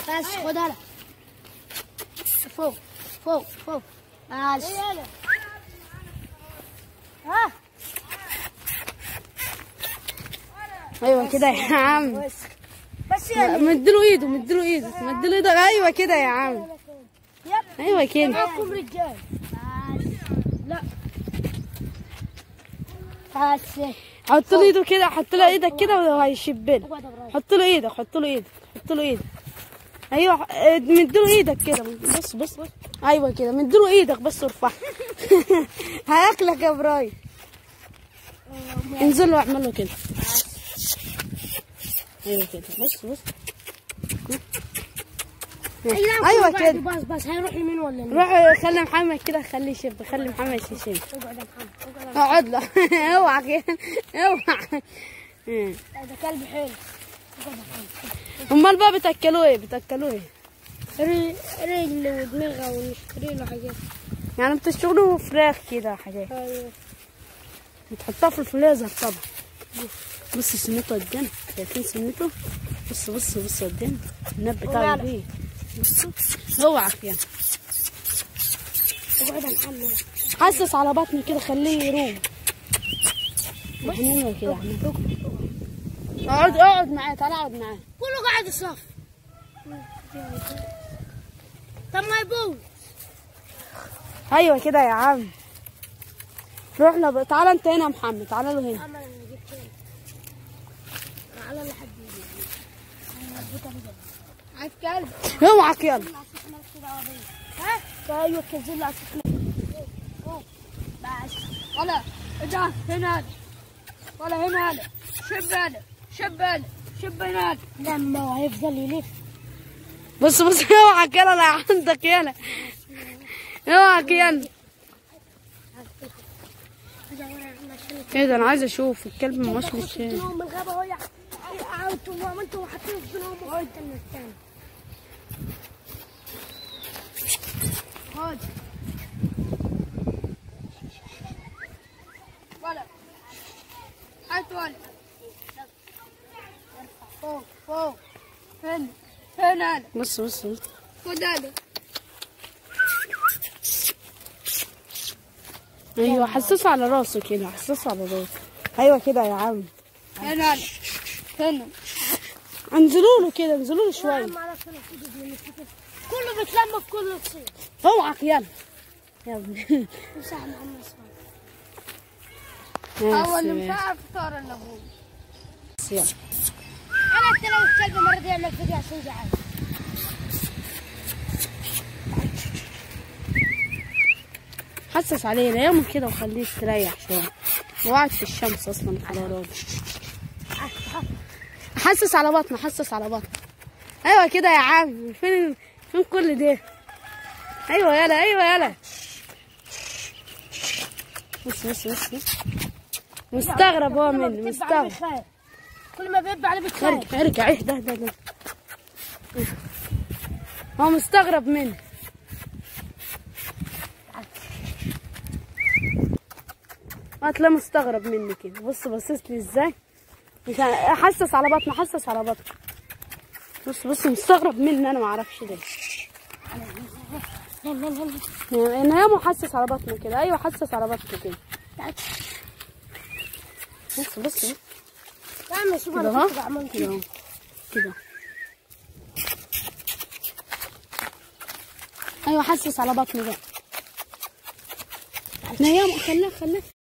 بس خدها لك فوق فوق فوق بس ها ايوه كده يا عم بس بس يا مديله ايده مديله ايده مديله ايدك ايوه كده يا عم يب ايوه كده معكم رجال بس لا بس حط له ايده كده حط له ايدك كده وهيشبلك اقعد يا ابراهيم حط له ايدك حط له ايدك حط له ايدك ايوه اه، مديله ايدك كده بص بص ايوه كده مديله ايدك بس وارفعها هياكلك يا ابراهيم انزل له واعمل له كده ايوه كده بص بص ايوه كده بس بس هيروح يمين ولا يمين روح خلي محمد كده خليه يشب خلي محمد يشب اقعد يا محمد اقعد يا اقعد له اوعى كده اوعى اه. محمد. ده كلب حلو اقعد يا محمد امال بقى بتاكلوه ايه بتاكلوه ايه ري- رجل ودماغه ونشتري له حاجات يعني بتشتغلوا فراخ كده حاجات ايوه بتحطها في الفريزر طبعا بص سنته قدام شايفين سنته بص بص بص قدام النب بتاعه وماله؟ كبير بصوا اوعى يعني اقعد يا محمد حسس على بطنه كده خليه يروم اعملوا كده اعملوا. اقعد اقعد معاه تعالى اقعد معاه كله قاعد يصف طب ما يبوظ ايوه كده يا عم رحنا بقى تعالى انت هنا يا محمد تعالى له هنا عمل انا جبت هنا على لحد يجي عايز كلب اوعى يلا ها ايوه كنزل لي بس ولا اجا هنا ولا هنا شب هنا شب هنا شب هنا لما هيفضل يلف بص بص اوعى يلا لا عندك يلا اوعى يلا ايه ده انا عايز اشوف الكلب مش مش من الغابة وهي انتوا انتوا حاطين في بينهم وقعد من الثاني خد ولا هات ولا فوق فوق هنا هنا بص بص بص. خد هذا ايوه حسسه على راسه كده حسسه على راسه ايوه كده يا عم هنا هنا انزلوا له كده انزلوا له شويه كله بيتلم في كل تصير اوعى يلا يلا مساح محمد يا اول سلام. مساح فطار الابوي يلا انا حتى لو الكلب مره دي يعمل فيديو عشان جعان حسس عليه نايمه كده وخليه يستريح شويه وقعد في الشمس اصلا الحرارات حسس على بطنه حسس على بطنه ايوه كده يا عم فين فين كل ده ايوه يلا ايوه يلا بص بص بص بص مستغرب هو مني مستغرب كل ما بيبقى عليه بتخاف ارجع ارجع ايه ده ده ده هو مستغرب مني هتلاقيه مستغرب مني كده بص بصيت لي ازاي مش ه- حسس على بطنه حسس على بطنه بص بص مستغرب مني انا ما اعرفش ليه يعني نايم وحسس على بطنه كده ايوه حسس على بطنه كده بص بص بص يا عم شوف كده انا اهو كنت بعمل كده كده اهو كده ايوه حسس على بطنه بقى نيام خلاه خلاه